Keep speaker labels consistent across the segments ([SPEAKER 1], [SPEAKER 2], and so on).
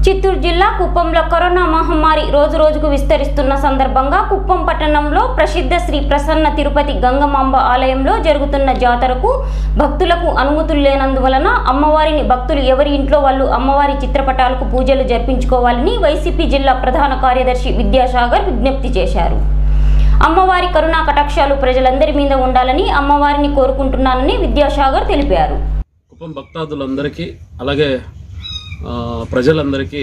[SPEAKER 1] చిత్తూరు జిల్లా కుప్పంలో కరోనా మహమ్మారి రోజు రోజుకు విస్తరిస్తున్న సందర్భంగా కుప్పం పట్టణంలో ప్రసిద్ధ శ్రీ ప్రసన్న తిరుపతి గంగమాంబ ఆలయంలో జరుగుతున్న జాతరకు భక్తులకు అనుమతులు లేనందువలన అమ్మవారిని భక్తులు ఎవరి ఇంట్లో వాళ్ళు అమ్మవారి చిత్రపటాలకు పూజలు జరిపించుకోవాలని వైసీపీ జిల్లా ప్రధాన కార్యదర్శి విద్యాసాగర్ విజ్ఞప్తి చేశారు అమ్మవారి కరుణా కటాక్షాలు ప్రజలందరి మీద ఉండాలని అమ్మవారిని కోరుకుంటున్నానని విద్యాసాగర్ తెలిపారు
[SPEAKER 2] కుప్పం భక్తాదులందరికీ అలాగే ఆ, ప్రజలందరికీ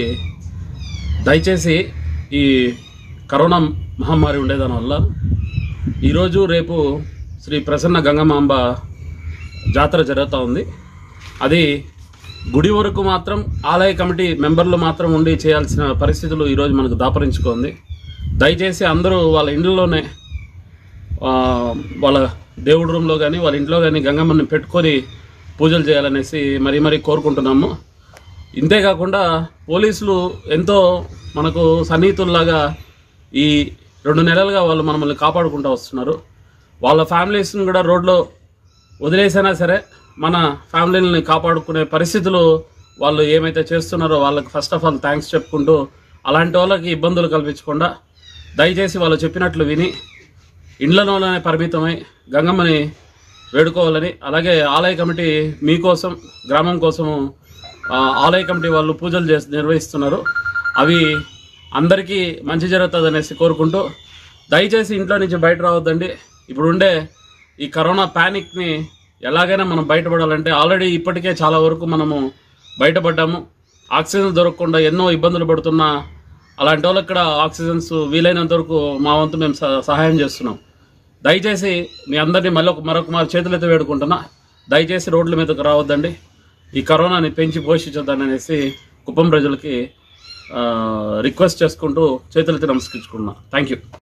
[SPEAKER 2] దయచేసి ఈ కరోనా మహమ్మారి ఉండేదానివల్ల ఈరోజు రేపు శ్రీ ప్రసన్న గంగమాంబ జాతర జరుగుతూ ఉంది అది గుడి వరకు మాత్రం ఆలయ కమిటీ మెంబర్లు మాత్రం ఉండి చేయాల్సిన పరిస్థితులు ఈరోజు మనకు దాపరించుకుంది దయచేసి అందరూ వాళ్ళ ఇండ్లలోనే ఆ, వాళ్ళ దేవుడి రూమ్లో కానీ వాళ్ళ ఇంట్లో కానీ గంగమ్మని పెట్టుకొని పూజలు చేయాలనేసి మరీ మరీ కోరుకుంటున్నాము ఇంతేకాకుండా పోలీసులు ఎంతో మనకు సన్నిహితుల్లాగా ఈ రెండు నెలలుగా వాళ్ళు మనల్ని కాపాడుకుంటూ వస్తున్నారు వాళ్ళ ఫ్యామిలీస్ని కూడా రోడ్లో వదిలేసైనా సరే మన ఫ్యామిలీని కాపాడుకునే పరిస్థితులు వాళ్ళు ఏమైతే చేస్తున్నారో వాళ్ళకి ఫస్ట్ ఆఫ్ ఆల్ థ్యాంక్స్ చెప్పుకుంటూ అలాంటి వాళ్ళకి ఇబ్బందులు కల్పించకుండా దయచేసి వాళ్ళు చెప్పినట్లు విని ఇండ్లలోనే పరిమితమై గంగమ్మని వేడుకోవాలని అలాగే ఆలయ కమిటీ మీకోసం గ్రామం కోసము ఆ, ఆలయ కమిటీ వాళ్ళు పూజలు చేసి నిర్వహిస్తున్నారు అవి అందరికీ మంచి జరుగుతుంది అనేసి కోరుకుంటూ దయచేసి ఇంట్లో నుంచి బయట రావద్దండి ఇప్పుడు ఉండే ఈ కరోనా ప్యానిక్ని ఎలాగైనా మనం బయటపడాలంటే ఆల్రెడీ ఇప్పటికే చాలా వరకు మనము బయటపడ్డాము ఆక్సిజన్ దొరకకుండా ఎన్నో ఇబ్బందులు పడుతున్నా అలాంటి వాళ్ళకి ఇక్కడ ఆక్సిజన్స్ వీలైనంత వరకు మా వంతు మేము స- సహాయం చేస్తున్నాం దయచేసి మీ అందరినీ మళ్ళీ ఒక మరొక మారు చేతులైతే వేడుకుంటున్నా దయచేసి రోడ్ల మీదకు రావద్దండి ఈ కరోనాని పెంచి పోషించొద్దని అనేసి కుప్పం ప్రజలకి ఆ, రిక్వెస్ట్ చేసుకుంటూ చేతులైతే నమస్కరించుకున్నా థ్యాంక్ యూ